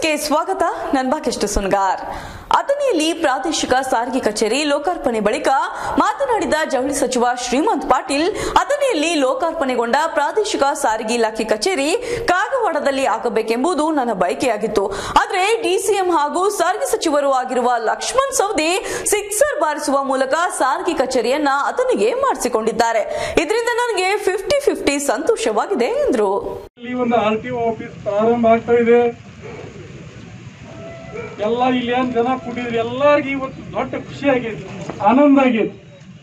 ನ್ಯೂಸ್ಗೆ ಸ್ವಾಗತ ನನ್ ಬಾಕೆಷ್ಟು ಸುನ್ಗಾರ್ ಅಥಣಿಯಲ್ಲಿ ಪ್ರಾದೇಶಿಕ ಸಾರಿಗೆ ಕಚೇರಿ ಲೋಕಾರ್ಪಣೆ ಬಳಿಕ ಮಾತನಾಡಿದ ಜವಳಿ ಸಚಿವ ಶ್ರೀಮಂತ್ ಪಾಟೀಲ್ ಅಥಣಿಯಲ್ಲಿ ಲೋಕಾರ್ಪಣೆಗೊಂಡ ಪ್ರಾದೇಶಿಕ ಸಾರಿಗೆ ಇಲಾಖೆ ಕಚೇರಿ ಕಾಗವಾಡದಲ್ಲಿ ಆಗಬೇಕೆಂಬುದು ನನ್ನ ಬಯಕೆಯಾಗಿತ್ತು ಆದರೆ ಡಿಸಿಎಂ ಹಾಗೂ ಸಾರಿಗೆ ಸಚಿವರು ಆಗಿರುವ ಲಕ್ಷ್ಮಣ್ ಸವದಿ ಸಿಕ್ಸರ್ ಬಾರಿಸುವ ಮೂಲಕ ಸಾರಿಗೆ ಕಚೇರಿಯನ್ನ ಅಥಣಿಗೆ ಮಾಡಿಸಿಕೊಂಡಿದ್ದಾರೆ ಇದರಿಂದ ನನಗೆ ಫಿಫ್ಟಿ ಫಿಫ್ಟಿ ಸಂತೋಷವಾಗಿದೆ ಎಂದರು ಇಲ್ಲಿ ಒಂದು ಆರ್ ಟಿ ಒ ಆಫೀಸ್ ಪ್ರಾರಂಭ ಆಗ್ತಾ ಇದೆ ಎಲ್ಲ ಇಲ್ಲಿ ಏನ್ ಜನ ಕೂಡಿದ್ರಿ ಎಲ್ಲರಿಗೂ ಇವತ್ತು ದೊಡ್ಡ ಖುಷಿ ಆಗೈತಿ ಆನಂದ ಆಗೈತಿ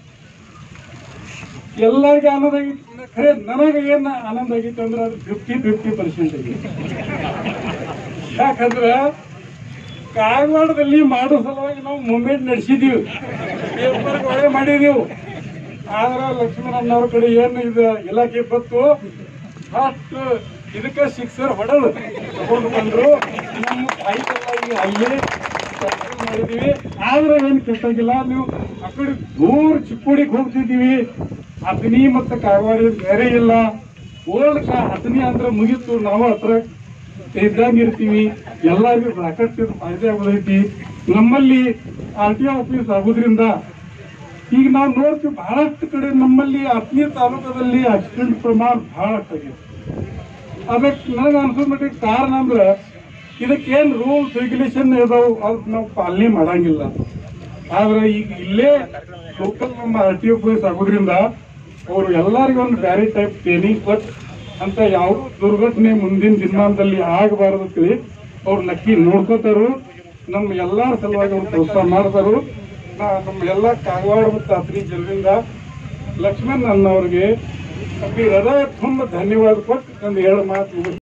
ಎಲ್ಲರಿಗೂ ಆನಂದ ಆಗೈತಿ ಖರೆ ನನಗೆ ಏನ್ ಆನಂದ ಆಗೈತಿ ಅಂದ್ರೆ ಅದು ಫಿಫ್ಟಿ ಫಿಫ್ಟಿ ಪರ್ಸೆಂಟ್ ಆಗೈತಿ ಯಾಕಂದ್ರೆ ಕಾಗವಾಡದಲ್ಲಿ ಮಾಡೋ ಸಲುವಾಗಿ ನಾವು ಮೂಮೆಂಟ್ ನಡೆಸಿದೀವಿ ಪೇಪರ್ ಒಳ್ಳೆ ಮಾಡಿದೀವಿ ಆದ್ರೆ ಲಕ್ಷ್ಮಣಣ್ಣವ್ರ ಕಡೆ ಏನು ಇದು ಇಲಾಖೆ ಬತ್ತು ಫಸ್ಟ್ ಇದಕ್ಕೆ ಸಿಕ್ಸರ್ ಹೊಡೆದು ತಗೊಂಡು ಬಂದ್ರು ನಮ್ಮ ಬೈಕೆಲ್ಲ ಈಗ ಅಲ್ಲೇ ಕೆಲಸ ಮಾಡಿದೀವಿ ಆದ್ರೆ ಏನು ಕೆಟ್ಟಾಗಿಲ್ಲ ನೀವು ಆ ಕಡೆ ದೂರ ಚಿಕ್ಕೋಡಿಗೆ ಹೋಗ್ತಿದ್ದೀವಿ ಹತ್ತನಿ ಮತ್ತು ಕಾಗವಾಡ ಬೇರೆ ಇಲ್ಲ ಓಲ್ಡ್ ಹತ್ತನಿ ಅಂದ್ರೆ ಮುಗೀತು ನಾವು ಹತ್ರ ಇದ್ದಂಗ ಇರ್ತೀವಿ ಎಲ್ಲರಿಗೂ ಸಾಕಷ್ಟು ಫಾಯ್ದೆ ಆಗೋದೈತಿ ನಮ್ಮಲ್ಲಿ ಆರ್ ಟಿ ಆಫೀಸ್ ಆಗೋದ್ರಿಂದ ಈಗ ನಾವು ನೋಡ್ತೀವಿ ಬಹಳಷ್ಟು ಕಡೆ ನಮ್ಮಲ್ಲಿ ಹತ್ತನೇ ತಾಲೂಕದಲ್ಲಿ ಆಕ್ಸಿಡೆಂಟ್ ಪ್ರಮಾಣ ಬಹಳಷ್ಟು ಆಗೈತೆ ಅದಕ್ಕೆ ನನಗೆ ಅನ್ಸೋ ಮಟ್ಟಿಗೆ ಕಾರಣ ಅಂದ್ರೆ ಇದಕ್ಕೇನು ರೂಲ್ಸ್ ರೆಗ್ಯುಲೇಷನ್ ಇದಾವೆ ಅದಕ್ಕೆ ನಾವು ಪಾಲನೆ ಮಾಡಂಗಿಲ್ಲ ಆದ್ರೆ ಈಗ ಇಲ್ಲೇ ಲೋಕಲ್ ನಮ್ಮ ಆರ್ ಟಿ ಆಫೀಸ್ ಆಗೋದ್ರಿಂದ ಅವರು ಎಲ್ಲರಿಗೂ ಒಂದು ಬೇರೆ ಟೈಪ್ ಟ್ರೈನಿಂಗ್ ಕೊಟ್ಟು ಅಂತ ಯಾವ ದುರ್ಘಟನೆ ಮುಂದಿನ ದಿನಮಾನದಲ್ಲಿ ಆಗಬಾರದು ತಿಳಿ ಅವ್ರು ನಕ್ಕಿ ನೋಡ್ಕೋತಾರು ನಮ್ಮ ಎಲ್ಲರ ಸಲುವಾಗಿ ಅವ್ರು ಪ್ರೋತ್ಸಾಹ ಮಾಡ್ತಾರು ನಾ ನಮ್ಮ ಎಲ್ಲ ಕಾಗವಾಡ ಮತ್ತು ಅತ್ರಿ ಜನರಿಂದ ಲಕ್ಷ್ಮಣ್ ಅನ್ನೋರಿಗೆ ಹೃದಯ ತುಂಬ ಧನ್ಯವಾದ ಕೊಟ್ಟು ಒಂದು ಎರಡು ಮಾತು ಮುಗಿಸ್ತೀನಿ.